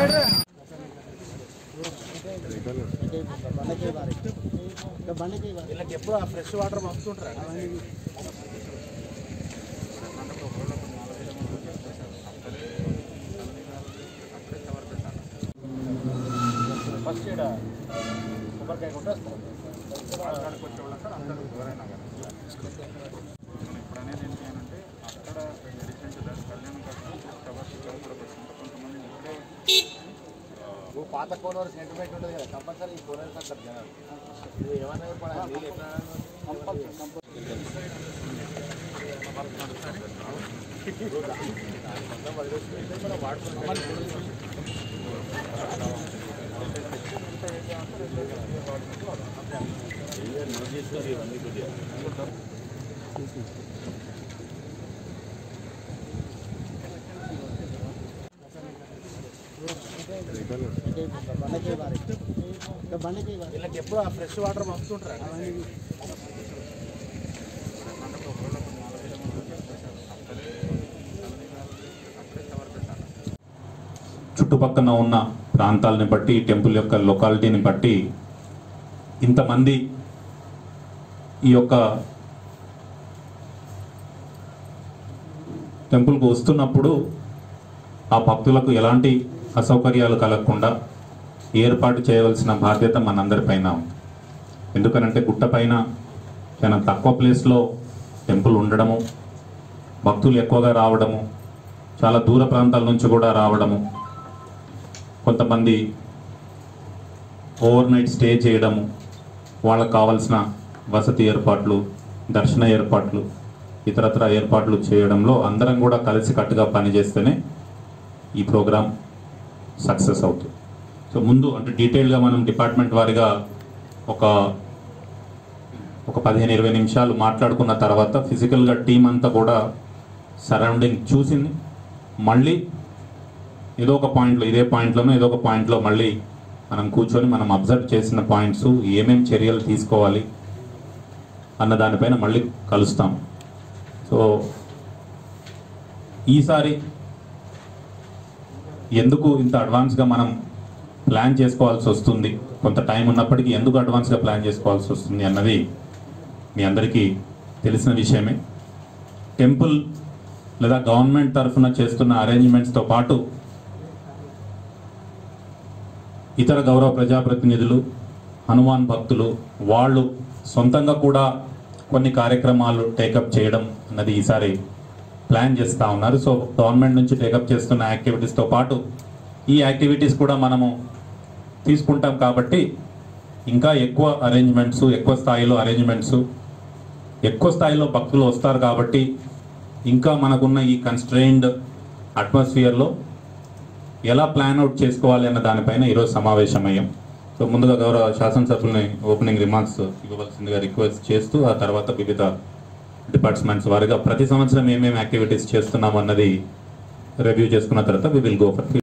వీళ్ళకి ఎప్పుడు ఆ ఫ్రెష్ వాటర్ పంపుతుంటారా ఫస్ట్ ఇక్కడ కొబ్బరికాయ కొట్టేస్తారు ఇప్పుడు అనేది ఏంటి అని అంటే అక్కడ రీసెంట్గా కళ్యాణం కొంతమంది ఇప్పుడే ఓ పాత కోనర్ సెంటిమెంట్ ఉంటుంది కదా కంపల్సరీ ఈ కోనర్ అంటారు జనాలు ఇది ఏమన్నా కూడా నీళ్ళు ఎట్లా వీళ్ళకి ఎప్పుడు ఆ ఫ్రెష్ వాటర్ పంపుతుంటారా చుట్టుపక్కన ఉన్న ప్రాంతాలని బట్టి టెంపుల్ యొక్క లొకాలిటీని బట్టి ఇంతమంది ఈ యొక్క టెంపుల్కు వస్తున్నప్పుడు ఆ భక్తులకు ఎలాంటి అసౌకర్యాలు కలగకుండా ఏర్పాటు చేయవలసిన బాధ్యత మనందరిపైన ఉంది ఎందుకనంటే గుట్టపైన చాలా తక్కువ ప్లేస్లో టెంపుల్ ఉండడము భక్తులు ఎక్కువగా రావడము చాలా దూర ప్రాంతాల నుంచి కూడా రావడము కొంతమంది ఓవర్ నైట్ స్టే చేయడము వాళ్ళకు కావాల్సిన వసతి ఏర్పాట్లు దర్శన ఏర్పాట్లు ఇతరత్ర ఏర్పాట్లు చేయడంలో అందరం కూడా కలిసికట్టుగా పనిచేస్తేనే ఈ ప్రోగ్రాం సక్సెస్ అవుతుంది సో ముందు అంటే డీటెయిల్గా మనం డిపార్ట్మెంట్ వారిగా ఒక ఒక పదిహేను ఇరవై నిమిషాలు మాట్లాడుకున్న తర్వాత ఫిజికల్గా టీం అంతా కూడా సరౌండింగ్ చూసింది మళ్ళీ ఏదో ఒక పాయింట్లో ఇదే పాయింట్లోనో ఏదో ఒక పాయింట్లో మళ్ళీ మనం కూర్చొని మనం అబ్జర్వ్ చేసిన పాయింట్స్ ఏమేం చర్యలు తీసుకోవాలి అన్న దానిపైన మళ్ళీ కలుస్తాం సో ఈసారి ఎందుకు ఇంత అడ్వాన్స్గా మనం ప్లాన్ చేసుకోవాల్సి వస్తుంది కొంత టైం ఉన్నప్పటికీ ఎందుకు అడ్వాన్స్గా ప్లాన్ చేసుకోవాల్సి వస్తుంది అన్నది మీ అందరికీ తెలిసిన విషయమే టెంపుల్ లేదా గవర్నమెంట్ తరఫున చేస్తున్న అరేంజ్మెంట్స్తో పాటు ఇతర గౌరవ ప్రజాప్రతినిధులు హనుమాన్ భక్తులు వాళ్ళు సొంతంగా కూడా కొన్ని కార్యక్రమాలు టేకప్ చేయడం అన్నది ఈసారి ప్లాన్ చేస్తూ ఉన్నారు సో గవర్నమెంట్ నుంచి టేకప్ చేస్తున్న యాక్టివిటీస్తో పాటు ఈ యాక్టివిటీస్ కూడా మనము తీసుకుంటాం కాబట్టి ఇంకా ఎక్కువ అరేంజ్మెంట్స్ ఎక్కువ స్థాయిలో అరేంజ్మెంట్స్ ఎక్కువ స్థాయిలో భక్తులు వస్తారు కాబట్టి ఇంకా మనకున్న ఈ కన్స్ట్రెయిన్డ్ అట్మాస్ఫియర్లో ఎలా ప్లాన్ అవుట్ చేసుకోవాలి అన్న దానిపైన ఈరోజు సమావేశమయ్యాం సో ముందుగా గౌరవ శాసనసభ్యుల్ని ఓపెనింగ్ రిమార్క్స్ ఇవ్వవలసిందిగా రిక్వెస్ట్ చేస్తూ ఆ తర్వాత వివిధ డిపార్ట్మెంట్స్ వారిగా ప్రతి సంవత్సరం ఏమేమి యాక్టివిటీస్ చేస్తున్నాం అన్నది రివ్యూ చేసుకున్న తర్వాత వి విల్ గో ఫర్